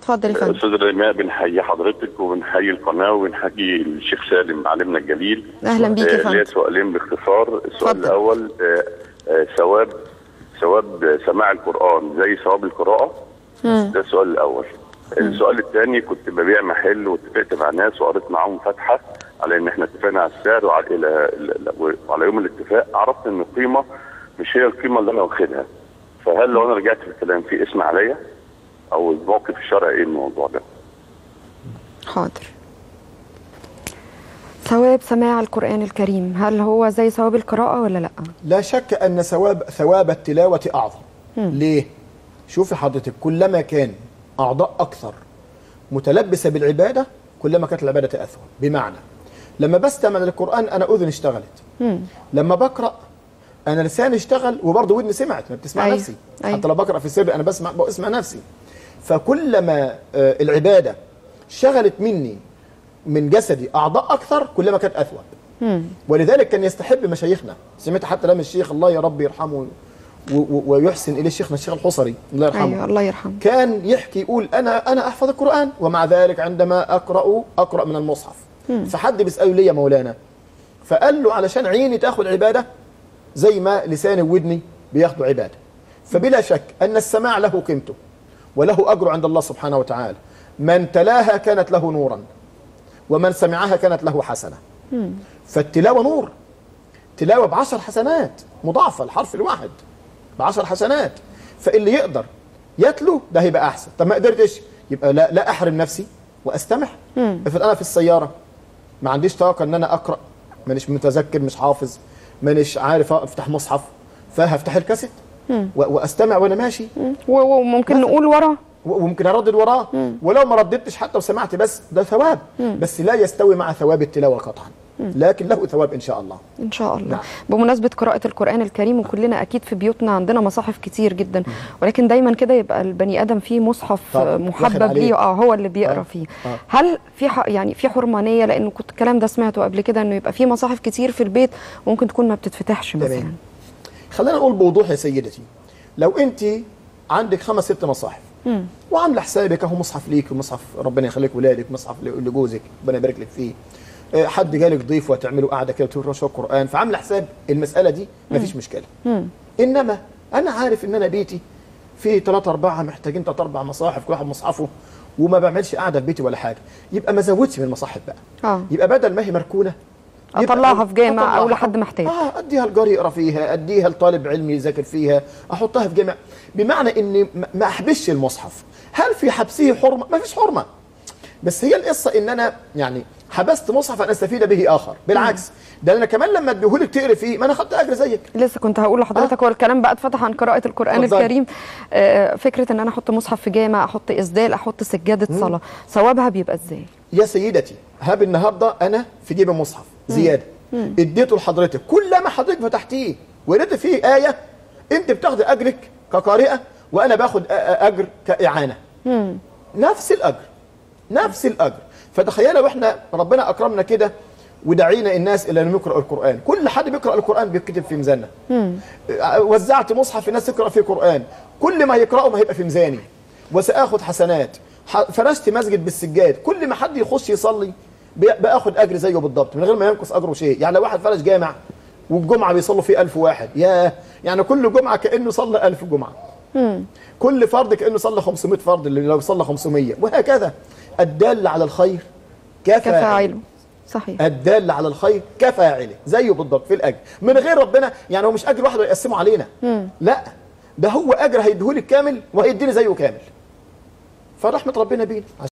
اتفضل يا فندم استاذ رماء بنحيي حضرتك وبنحيي القناه وبنحيي الشيخ سالم عالمنا الجليل أهلا بيك يا آه، ليا فندم. سؤالين باختصار السؤال اتفضل. الاول آه، آه، ثواب ثواب سماع القران زي ثواب القراءه ده السؤال الاول السؤال الثاني كنت ببيع محل واتفقت مع ناس وقريت معاهم فاتحه على ان احنا اتفقنا على السعر وعلى الى وعلى يوم الاتفاق عرفت ان القيمه مش هي القيمه اللي انا واخدها فهل لو انا رجعت في الكلام في اسم عليا او الموقف الشرعي ايه الموضوع ده؟ حاضر ثواب سماع القرآن الكريم هل هو زي ثواب القراءة ولا لا لا شك أن ثواب ثواب التلاوة أعظم ليه؟ شوفي حضرتك كلما كان أعضاء أكثر متلبسة بالعبادة كلما كانت العبادة أثوب بمعنى لما بستمع للقرآن أنا أذن اشتغلت لما بقرأ أنا لساني اشتغل وبرضه ودني سمعت ما بتسمع أيوة. نفسي أيوة. حتى لو بقرأ في سر أنا بسمع بسمع نفسي فكلما آه، العبادة شغلت مني من جسدي أعضاء أكثر كلما كانت أثوب ولذلك كان يستحب مشايخنا سمعت حتى لما الشيخ الله يا رب يرحمه و- و- ويحسن اليه شيخنا الشيخ الحصري الله يرحمه أيوة الله يرحمه كان يحكي يقول انا انا احفظ القران ومع ذلك عندما اقرا اقرا من المصحف فحد بيساله ليه يا مولانا فقال له علشان عيني تاخذ عباده زي ما لساني وودني بياخدوا عباده فبلا شك ان السماع له قيمته وله اجر عند الله سبحانه وتعالى من تلاها كانت له نورا ومن سمعها كانت له حسنه فالتلاوه نور تلاوه بعشر حسنات مضاعفه الحرف الواحد بعشر حسنات فاللي يقدر يتلو ده هيبقى احسن طب ما قدرتش يبقى لا لا احرم نفسي واستمع افرض انا في السياره ما عنديش طاقه ان انا اقرا مانيش متذكر مش حافظ مانيش عارف افتح مصحف فهفتح الكاسيت و- واستمع وانا ماشي و- وممكن نقول ورا و- وممكن اردد وراه ولو ما رددتش حتى وسمعت بس ده ثواب بس لا يستوي مع ثواب التلاوه قطعا لكن له ثواب ان شاء الله ان شاء الله نعم. بمناسبه قراءه القران الكريم وكلنا اكيد في بيوتنا عندنا مصاحف كتير جدا ولكن دايما كده يبقى البني ادم فيه مصحف طبعاً. آه، واخد محبب عليه. ليه اه هو اللي بيقرا آه. فيه آه. هل في ح- يعني في حرمانيه لانه كنت الكلام ده سمعته قبل كده انه يبقى في مصاحف كتير في البيت ممكن تكون ما بتتفتحش مثلا تمام. خلينا نقول بوضوح يا سيدتي لو انت عندك خمس ست مصاحف وعامله حسابك اهو مصحف ليك ومصحف ربنا يخليك ولادك مصحف ل- لجوزك ربنا يبارك لك فيه آه، حد جالك ضيف وتعملوا قاعده كده وتقروا شويه قران فعامله حساب المساله دي مفيش مشكله انما انا عارف ان انا بيتي في ثلاثة أربعة محتاجين ثلاثة أربع مصاحف كل واحد مصحفه وما بعملش قاعدة في بيتي ولا حاجة يبقى ما زودش من المصاحف بقى اه يبقى بدل ما هي مركونة يبقى أطلعها في جامع أو أطلعها. لحد محتاج. اه اديها لجاري يقرا فيها اديها لطالب علمي يذاكر فيها احطها في جامع بمعنى اني ما- ما احبسش المصحف هل في حبسه حرمه ما فيش حرمه بس هي القصه ان انا يعني حبست مصحف ان استفيد به اخر بالعكس ده انا كمان لما اديهولك تقري فيه ما انا خدت اجر زيك لسه كنت هقول لحضرتك هو الكلام بقى اتفتح عن قراءة القرآن اتفضلي. الكريم آه، فكرة ان انا احط مصحف في جامع احط اسدال احط سجادة صلاة ثوابها بيبقى ازاي يا سيدتي هاب النهارده انا في جيب مصحف زياده اديته لحضرتك كل ما حضرتك فتحتيه وقريت فيه ايه انت بتاخد اجرك كقارئه وانا باخد أ- أ- اجر كاعانه نفس الاجر نفس الاجر فتخيلوا احنا ربنا اكرمنا كده ودعينا الناس الى ان نقرا القران كل حد بيقرا القران بيكتب في ميزاننا وزعت مصحف الناس تقرا فيه قران كل ما يقراه ما هيبقى في ميزاني وساخد حسنات ح- فرشت مسجد بالسجاد كل ما حد يخش يصلي بي- باخد اجر زيه بالضبط من غير ما ينقص اجره شيء يعني لو واحد فرش جامع والجمعه بيصلوا فيه ألف واحد ياه يعني كل جمعه كانه صلى ألف جمعه كل فرد كانه صلى 500 فرد اللي لو صلى 500 وهكذا الدال على الخير كفاعله كفاعله صحيح الدال على الخير كفاعله زيه بالضبط في الاجر من غير ربنا يعني هو مش اجر واحد يقسمه علينا لا ده هو اجر هيديهولك كامل وهيديني زيه كامل فرحمه ربنا بينا